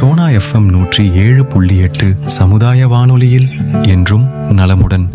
Sona FM நூற்றி ஏழு புள்ளி எட்டு சமுதாய வானொலியில் என்றும் நலமுடன்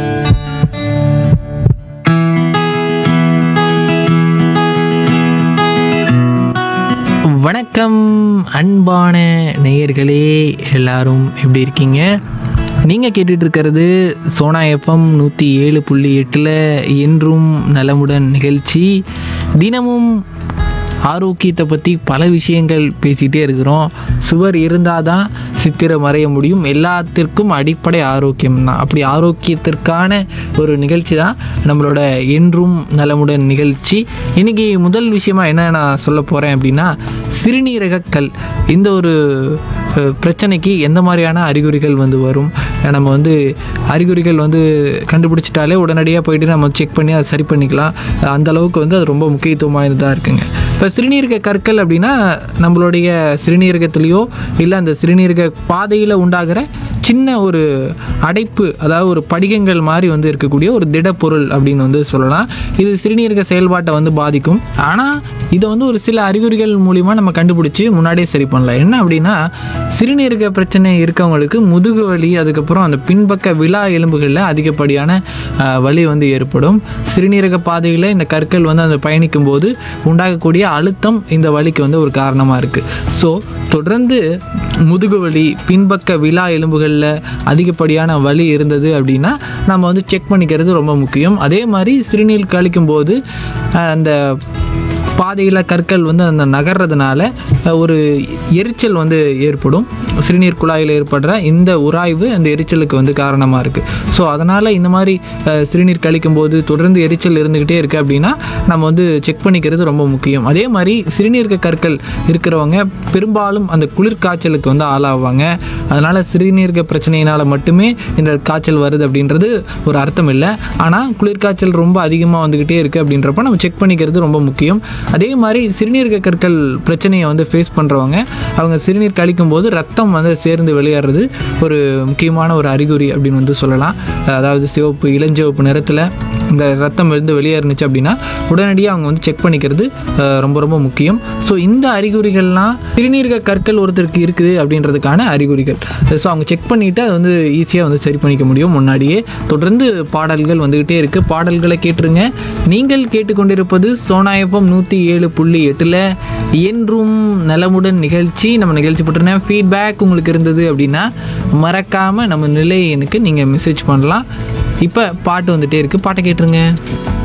வணக்கம் அன்பான நேயர்களே எல்லாரும் எப்படி இருக்கீங்க நீங்கள் கேட்டுட்டு இருக்கிறது சோனா எஃப்எம் நூற்றி ஏழு புள்ளி எட்டில் என்றும் நலமுடன் நிகழ்ச்சி தினமும் ஆரோக்கியத்தை பற்றி பல விஷயங்கள் பேசிகிட்டே இருக்கிறோம் சுவர் இருந்தால் தான் சித்திரம் வரைய முடியும் எல்லாத்திற்கும் அடிப்படை ஆரோக்கியம் தான் அப்படி ஆரோக்கியத்திற்கான ஒரு நிகழ்ச்சி தான் நம்மளோட என்றும் நலமுடன் நிகழ்ச்சி இன்றைக்கி முதல் விஷயமா என்ன நான் சொல்ல போகிறேன் அப்படின்னா சிறுநீரக கல் இந்த ஒரு அஹ், பிரச்சனைக்கு எந்த மாதிரியான அறிகுறிகள் வந்து வரும் நம்ம வந்து அறிகுறிகள் வந்து கண்டுபிடிச்சிட்டாலே உடனடியாக போயிட்டு நம்ம செக் பண்ணி அதை சரி பண்ணிக்கலாம் அந்த அளவுக்கு வந்து அது ரொம்ப முக்கியத்துவம் வாய்ந்ததாக இருக்குங்க இப்போ சிறுநீரக கற்கள் அப்படின்னா நம்மளுடைய சிறுநீரகத்திலேயோ இல்லை அந்த சிறுநீரக பாதையில் உண்டாகிற சின்ன ஒரு அடைப்பு அதாவது ஒரு படிகங்கள் மாதிரி வந்து இருக்கக்கூடிய ஒரு திடப்பொருள் அப்படின்னு வந்து சொல்லலாம் இது சிறுநீரக செயல்பாட்டை வந்து பாதிக்கும் ஆனால் இதை வந்து ஒரு சில அறிகுறிகள் மூலிமா நம்ம கண்டுபிடிச்சி முன்னாடியே சரி பண்ணலாம் என்ன அப்படின்னா சிறுநீரக பிரச்சனை இருக்கவங்களுக்கு முதுகு வலி அதுக்கப்புறம் அந்த பின்பக்க விழா எலும்புகளில் அதிகப்படியான ஆஹ், வலி வந்து ஏற்படும் சிறுநீரக பாதையில் இந்த கற்கள் வந்து அந்த பயணிக்கும் போது உண்டாகக்கூடிய அழுத்தம் இந்த வலிக்கு வந்து ஒரு காரணமாக இருக்குது ஸோ தொடர்ந்து முதுகு வலி பின்பக்க விழா எலும்புகளில் அதிகப்படியான வலி இருந்தது அப்படின்னா நம்ம வந்து செக் பண்ணிக்கிறது ரொம்ப முக்கியம் அதே மாதிரி சிறுநீர் கழிக்கும் போது ஆஹ், அந்த பாதையில் கற்கள் வந்து அந்த நகர்றதுனால அஹ், ஒரு எரிச்சல் வந்து ஏற்படும் சிறுநீர் குழாயில் ஏற்படுற இந்த உராய்வு அந்த எரிச்சலுக்கு வந்து காரணமாக இருக்குது ஸோ அதனால் இந்த மாதிரி அஹ், சிறுநீர் கழிக்கும் போது தொடர்ந்து எரிச்சல் இருந்துக்கிட்டே இருக்குது அப்படின்னா நம்ம வந்து செக் பண்ணிக்கிறது ரொம்ப முக்கியம் அதே மாதிரி சிறுநீரக கற்கள் இருக்கிறவங்க பெரும்பாலும் அந்த குளிர் காய்ச்சலுக்கு வந்து ஆளாவாங்க அதனால் சிறுநீரக பிரச்சனையினால் மட்டுமே இந்த காய்ச்சல் வருது அப்படின்றது ஒரு அர்த்தம் இல்லை ஆனால் குளிர்காய்ச்சல் ரொம்ப அதிகமாக வந்துக்கிட்டே இருக்குது அப்படின்றப்ப நம்ம செக் பண்ணிக்கிறது ரொம்ப முக்கியம் அதே மாதிரி சிறுநீரக கற்கள் பிரச்சனையை வந்து ஃபேஸ் பண்ணுறவங்க அவங்க சிறுநீர் கழிக்கும் போது ரத்தம் வந்து சேர்ந்து வெளியேறது ஒரு முக்கியமான ஒரு அறிகுறி அப்படின்னு வந்து சொல்லலாம் அதாவது சிவப்பு இளஞ்சிவப்பு நிறத்தில் இந்த ரத்தம் இருந்து வெளியேறுனுச்சு அப்படின்னா உடனடியாக அவங்க வந்து செக் பண்ணிக்கிறது அஹ், ரொம்ப ரொம்ப முக்கியம் ஸோ இந்த அறிகுறிகள்லாம் சிறுநீரக கற்கள் ஒருத்தருக்கு இருக்குது அப்படின்றதுக்கான அறிகுறிகள் ஸோ அவங்க செக் பண்ணிவிட்டு அதை வந்து ஈஸியாக வந்து சரி பண்ணிக்க முடியும் முன்னாடியே தொடர்ந்து பாடல்கள் வந்துக்கிட்டே இருக்குது பாடல்களை கேட்டுருங்க நீங்கள் கேட்டுக்கொண்டிருப்பது சோனாயப்பம் நூற்றி ஏழு புள்ளி எட்டில் என்றும் நலமுடன் நிகழ்ச்சி நம்ம நிகழ்ச்சி போட்டிருந்தேன் ஃபீட்பேக் உங்களுக்கு இருந்தது அப்படின்னா மறக்காமல் நம்ம நிலையனுக்கு நீங்கள் மெசேஜ் பண்ணலாம் இப்போ பாட்டு வந்துட்டே இருக்குது பாட்டை கேட்டுருங்க